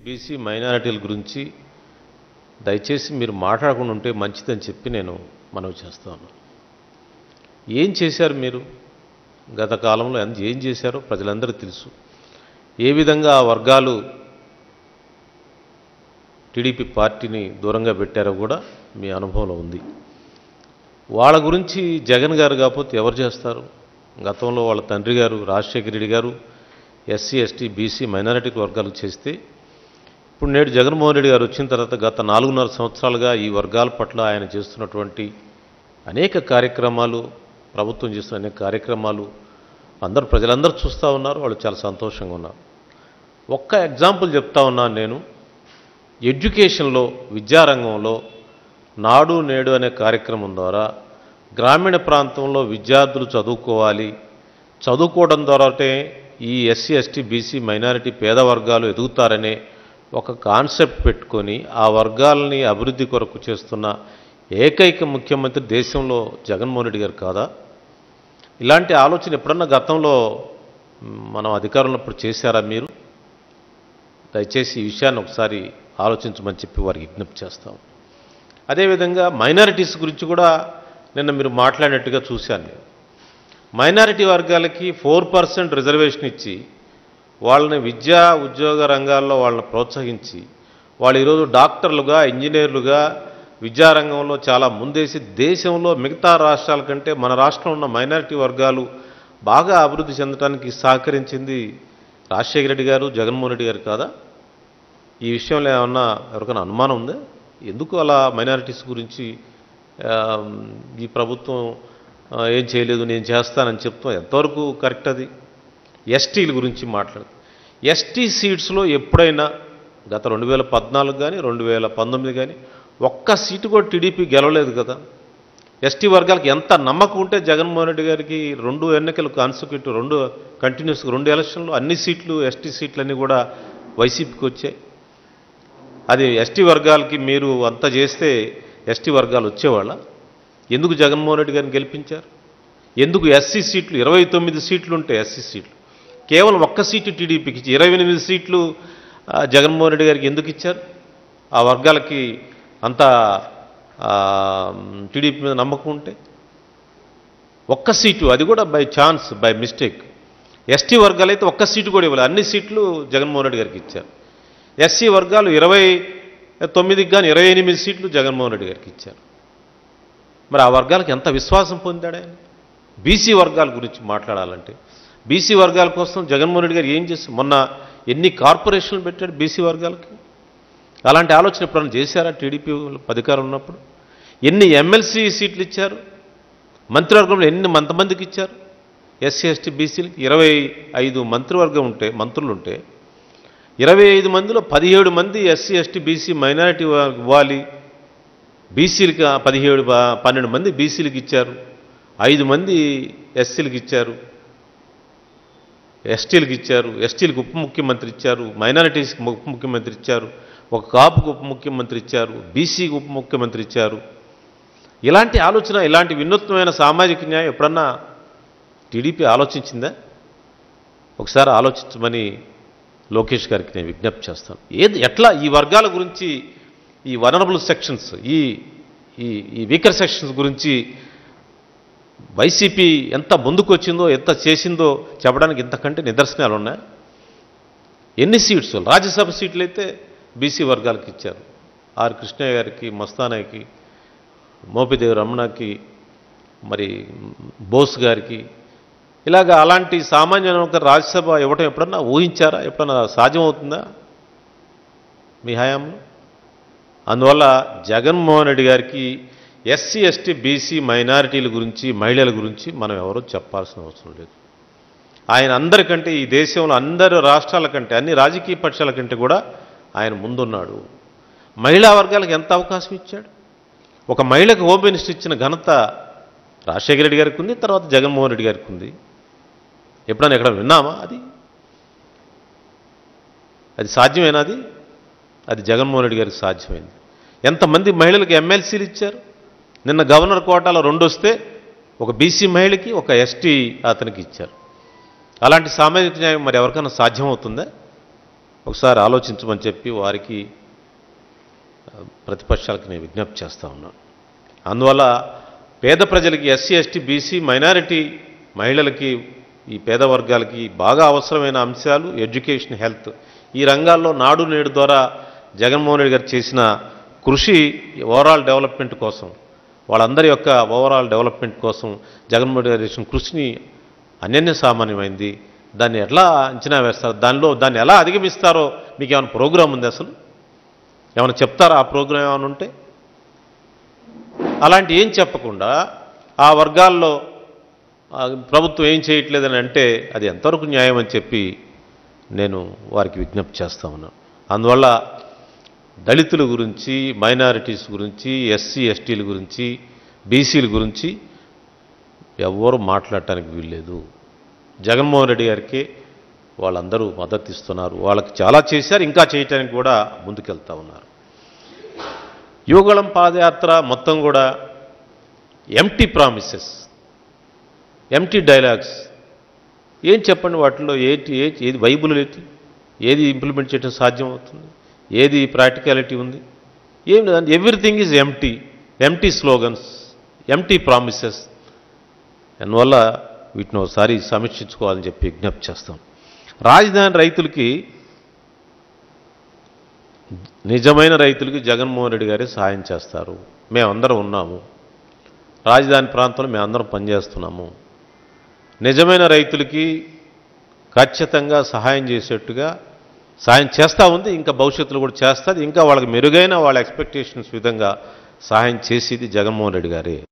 BC మైనారిటీల గురించి దయచేసి మీరు మాట్లాడకుండా ఉంటే మంచిదని చెప్పి నేను మనవి చేస్తాను ఏం చేశారు మీరు గత కాలంలో ఎంత ఏం చేశారో ప్రజలందరికీ తెలుసు ఏ విధంగా ఆ వర్గాలు టీడీపీ పార్టీని దూరంగా పెట్టారో కూడా మీ అనుభవంలో ఉంది వాళ్ళ గురించి జగన్ గారు కాకపోతే ఎవరు చేస్తారు గతంలో వాళ్ళ తండ్రి గారు రాజశేఖర రెడ్డి గారు ఎస్సీ ఎస్టీ బీసీ మైనారిటీ వర్గాలకు చేస్తే ఇప్పుడు నేడు జగన్మోహన్ రెడ్డి గారు వచ్చిన తర్వాత గత నాలుగున్నర సంవత్సరాలుగా ఈ వర్గాల పట్ల ఆయన చేస్తున్నటువంటి అనేక కార్యక్రమాలు ప్రభుత్వం చేస్తున్న అనేక కార్యక్రమాలు అందరూ ప్రజలందరూ చూస్తూ ఉన్నారు వాళ్ళు చాలా సంతోషంగా ఉన్నారు ఒక్క ఎగ్జాంపుల్ చెప్తా ఉన్నాను నేను ఎడ్యుకేషన్లో విద్యారంగంలో నాడు నేడు అనే కార్యక్రమం ద్వారా గ్రామీణ ప్రాంతంలో విద్యార్థులు చదువుకోవాలి చదువుకోవడం ద్వారాటే ఈ ఎస్సీ ఎస్టీ బీసీ మైనారిటీ పేద వర్గాలు ఎదుగుతారనే ఒక కాన్సెప్ట్ పెట్టుకొని ఆ వర్గాలని అభివృద్ధి కొరకు చేస్తున్న ఏకైక ముఖ్యమంత్రి దేశంలో జగన్మోహన్ రెడ్డి గారు కాదా ఇలాంటి ఆలోచన ఎప్పుడన్నా గతంలో మ్, మనం అధికారంలో ఇప్పుడు చేశారా మీరు దయచేసి ఈ విషయాన్ని ఒకసారి ఆలోచించమని చెప్పి వారికి విజ్ఞప్తి చేస్తాం అదేవిధంగా మైనారిటీస్ గురించి కూడా నిన్న మీరు మాట్లాడినట్టుగా చూశాను నేను మైనారిటీ వర్గాలకి ఫోర్ పర్సెంట్ రిజర్వేషన్ ఇచ్చి వాళ్ళని విద్యా ఉద్యోగ రంగాల్లో వాళ్ళని ప్రోత్సహించి వాళ్ళు ఈరోజు డాక్టర్లుగా ఇంజనీర్లుగా విద్యారంగంలో చాలా ముందేసి దేశంలో మిగతా రాష్ట్రాల కంటే మన రాష్ట్రంలో ఉన్న మైనారిటీ వర్గాలు బాగా అభివృద్ధి చెందడానికి సహకరించింది రాజశేఖర రెడ్డి గారు జగన్మోహన్ రెడ్డి గారు కాదా ఈ విషయంలో ఏమన్నా ఎవరికైనా అనుమానం ఉందా ఎందుకు అలా మైనారిటీస్ గురించి ఆ, ఈ ప్రభుత్వం ఆ, ఏం చేయలేదు నేను చేస్తానని చెప్తాం ఎంతవరకు కరెక్ట్ అది ఎస్టీల గురించి మాట్లాడు ఎస్టీ సీట్స్లో ఎప్పుడైనా గత రెండు వేల పద్నాలుగు కానీ రెండు వేల పంతొమ్మిది కానీ ఒక్క సీటు కూడా టీడీపీ గెలవలేదు కదా ఎస్టీ వర్గాలకు ఎంత నమ్మకం ఉంటే జగన్మోహన్ రెడ్డి గారికి రెండు ఎన్నికలు కాన్సిక్యూటివ్ రెండు కంటిన్యూస్గా రెండు ఎలక్షన్లు అన్ని సీట్లు ఎస్టీ సీట్లన్నీ కూడా వైసీపీకి వచ్చాయి అది ఎస్టీ వర్గాలకి మీరు అంత చేస్తే ఎస్టీ వర్గాలు వచ్చేవాళ్ళ ఎందుకు జగన్మోహన్ రెడ్డి గారిని గెలిపించారు ఎందుకు ఎస్సీ సీట్లు ఇరవై తొమ్మిది సీట్లు ఉంటాయి ఎస్సీ సీట్లు కేవలం ఒక్క సీటు టీడీపీకి ఇచ్చి ఇరవై ఎనిమిది సీట్లు ఆ, జగన్మోహన్ రెడ్డి గారికి ఎందుకు ఇచ్చారు ఆ వర్గాలకి అంత టీడీపీ మీద నమ్మకం ఉంటే ఒక్క సీటు అది కూడా by chance by mistake ST వర్గాలు అయితే ఒక్క సీటు కూడా ఇవ్వలేదు అన్ని సీట్లు జగన్మోహన్ రెడ్డి గారికి ఇచ్చారు ఎస్సీ వర్గాలు ఇరవై తొమ్మిదికి కానీ ఇరవై ఎనిమిది సీట్లు జగన్మోహన్ రెడ్డి గారికి ఇచ్చారు మరి ఆ వర్గాలకు ఎంత విశ్వాసం పొందాడు ఆయన బీసీ వర్గాల గురించి మాట్లాడాలంటే బీసీ వర్గాల కోసం జగన్మోహన్ రెడ్డి గారు ఏం చేస్తారు మొన్న ఎన్ని కార్పొరేషన్లు పెట్టాడు బీసీ వర్గాలకి అలాంటి ఆలోచన ఎప్పుడైనా చేశారా టీడీపీ అధికారం ఉన్నప్పుడు ఎన్ని ఎమ్మెల్సీ సీట్లు ఇచ్చారు మంత్రివర్గంలో ఎన్ని మంతమందికి ఇచ్చారు ఎస్సీ ఎస్టీ బీసీలకి ఇరవై ఐదు మంత్రివర్గం ఉంటే మంత్రులు ఉంటే ఇరవై ఐదు మందిలో పదిహేడు మంది ఎస్సీ ఎస్టీ బీసీ మైనారిటీ ఇవ్వాలి బీసీలకి పదిహేడు బ- పన్నెండు మంది బీసీలకు ఇచ్చారు ఐదు మంది ఎస్సీలకు ఇచ్చారు ఎస్టీలకు ఇచ్చారు ఎస్టీలకు ఉప ముఖ్యమంత్రి ఇచ్చారు మైనారిటీస్కి ఉప ముఖ్యమంత్రి ఇచ్చారు ఒక కాపుకు ఉప ముఖ్యమంత్రి ఇచ్చారు బీసీకి ఉప ముఖ్యమంత్రి ఇచ్చారు ఇలాంటి ఆలోచన ఇలాంటి వినూత్నమైన సామాజిక న్యాయం ఎప్పుడన్నా టీడీపీ ఆలోచించిందా ఒకసారి ఆలోచించమని లోకేష్ గారికి నేను విజ్ఞప్తి చేస్తాను ఏది ఎట్లా ఈ వర్గాల గురించి ఈ వనరబుల్ సెక్షన్స్ ఈ ఈ ఈ వీకర్ సెక్షన్స్ గురించి వైసీపీ ఎంత ముందుకు వచ్చిందో ఎంత చేసిందో చెప్పడానికి ఇంతకంటే నిదర్శనాలు ఉన్నాయి ఎన్ని సీట్స్ రాజ్యసభ సీట్లు అయితే బీసీ వర్గాలకు ఇచ్చారు ఆర్ కృష్ణయ్య గారికి మస్తానయ్యకి మోపిదేవి రమణకి మరి బోస్ గారికి ఇలాగ అలాంటి సామాన్య ఒక రాజ్యసభ ఇవ్వటం ఎప్పుడన్నా ఊహించారా ఎప్పుడన్నా సాధ్యమవుతుందా మీ హయాంలో అందువల్ల జగన్మోహన్ రెడ్డి గారికి ఎస్సీ ఎస్టీ బీసీ మైనారిటీల గురించి మహిళల గురించి మనం ఎవరూ చెప్పాల్సిన అవసరం లేదు ఆయన అందరికంటే ఈ దేశంలో అందరు రాష్ట్రాల కంటే అన్ని రాజకీయ పక్షాల కంటే కూడా ఆయన ముందున్నాడు మహిళా వర్గాలకు ఎంత అవకాశం ఇచ్చాడు ఒక మహిళకు హోమ్ మినిస్టర్ ఇచ్చిన ఘనత రాజశేఖర రెడ్డి గారికి ఉంది తర్వాత జగన్మోహన్ రెడ్డి గారికి ఉంది ఎప్పుడైనా ఎక్కడ విన్నామా అది అది సాధ్యమేనా అది అది జగన్మోహన్ రెడ్డి గారికి సాధ్యమైంది ఎంతమంది మహిళలకు ఎమ్మెల్సీలు ఇచ్చారు నిన్న గవర్నర్ కోటాలో రెండు వస్తే ఒక బీసీ మహిళకి ఒక ఎస్టీ అతనికి ఇచ్చారు అలాంటి సామాజిక న్యాయం మరి ఎవరికైనా సాధ్యమవుతుందా ఒకసారి ఆలోచించమని చెప్పి వారికి ఆ, ప్రతిపక్షాలకు నేను విజ్ఞప్తి చేస్తా ఉన్నాను అందువల్ల పేద ప్రజలకి ఎస్సీ ఎస్టీ బీసీ మైనారిటీ మహిళలకి ఈ పేద వర్గాలకి బాగా అవసరమైన అంశాలు ఎడ్యుకేషన్ హెల్త్ ఈ రంగాల్లో నాడు నేడు ద్వారా జగన్మోహన్ రెడ్డి గారు చేసిన కృషి ఓవరాల్ డెవలప్మెంట్ కోసం వాళ్ళందరి యొక్క ఓవరాల్ డెవలప్మెంట్ కోసం జగన్మోహన్ రెడ్డి గారు చేసిన కృషిని అనన్య సామాన్యమైంది దాన్ని ఎట్లా అంచనా వేస్తారు దానిలో దాన్ని ఎలా అధిగమిస్తారో మీకు ఏమైనా ప్రోగ్రాం ఉంది అసలు ఏమైనా చెప్తారా ఆ ప్రోగ్రాం ఏమైనా ఉంటే అలాంటి ఏం చెప్పకుండా ఆ వర్గాల్లో ఆ, ప్రభుత్వం ఏం చేయట్లేదని అంటే అది ఎంతవరకు న్యాయం అని చెప్పి నేను వారికి విజ్ఞప్తి చేస్తా ఉన్నాను అందువల్ల దళితుల గురించి మైనారిటీస్ గురించి ఎస్సీ ఎస్టీల గురించి బీసీల గురించి ఎవ్వరూ మాట్లాడటానికి వీల్లేదు జగన్మోహన్ రెడ్డి గారికి వాళ్ళందరూ మద్దతు ఇస్తున్నారు వాళ్ళకి చాలా చేశారు ఇంకా చేయటానికి కూడా ముందుకెళ్తా ఉన్నారు యువగళం పాదయాత్ర మొత్తం కూడా ఎంటీ ప్రామిసెస్ ఎంటీ డైలాగ్స్ ఏం చెప్పండి వాటిలో ఏంటి ఏ ఏది వైబుల్ ఏంటి ఏది ఇంప్లిమెంట్ చేయడం సాధ్యం అవుతుంది ఏది ప్రాక్టికాలిటీ ఉంది ఏం లేదండి everything is empty empty slogans empty promises అందువల్ల వీటిని ఒకసారి సమీక్షించుకోవాలని చెప్పి విజ్ఞప్తి చేస్తాం రాజధాని రైతులకి నిజమైన రైతులకి జగన్మోహన్ రెడ్డి గారే సహాయం చేస్తారు మేమందరం ఉన్నాము రాజధాని ప్రాంతంలో మేమందరం పనిచేస్తున్నాము నిజమైన రైతులకి ఖచ్చితంగా సహాయం చేసేట్టుగా సహాయం చేస్తూ ఉంది ఇంకా భవిష్యత్తులో కూడా చేస్తుంది ఇంకా వాళ్ళకి మెరుగైన వాళ్ళ ఎక్స్పెక్టేషన్స్ విధంగా సహాయం చేసేది జగన్మోహన్ రెడ్డి గారే